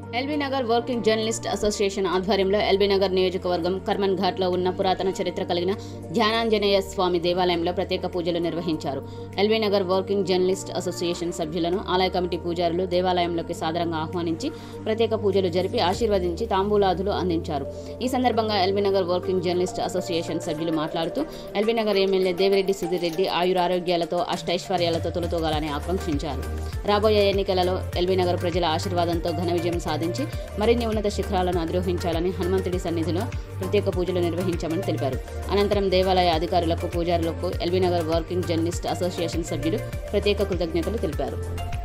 LB Nagar working journalist association ఆధ్వర్యంలో L B Nagar నియోజకవర్గం కర్మన్ ఘాట్లో ఉన్న పురాతన చరిత్ర కలిగిన ధ్యానాంజనేయ స్వామి దేవాలయంలో ప్రత్యేక పూజలు నిర్వహించారు L B Nagar working journalist association సభ్యులను ఆలయ కమిటీ పూజారులు దేవాలయంలోకి సాదరంగా ఆహ్వానించి ప్రత్యేక పూజలు జరిపి ఆశీర్వదించి తాంబూలాదులు అందించారు ఈ సందర్భంగా L B Nagar working journalist association సభ్యులు మాట్లాడుతూ ఎల్బీ నగర్ ఎమ్మెల్యే దేవిరెడ్డి సుధీరెడ్డి ఆయురారోగ్యాలతో అష్టైశ్వర్యాలతో తొలతూగాలని ఆకాంక్షించారు రాబోయే ఎన్నికలలో ఎల్బీ నగర్ ప్రజల ఆశీర్వాదంతో ఘన విజయం సాధించి మరిన్ని ఉన్నత శిఖరాలను అధిరోహించాలని హనుమంతుడి సన్నిధిలో ప్రత్యేక పూజలు నిర్వహించామని తెలిపారు అనంతరం దేవాలయ అధికారులకు పూజారులకు L B Nagar working journalist association సభ్యులు ప్రత్యేక కృతజ్ఞతలు తెలిపారు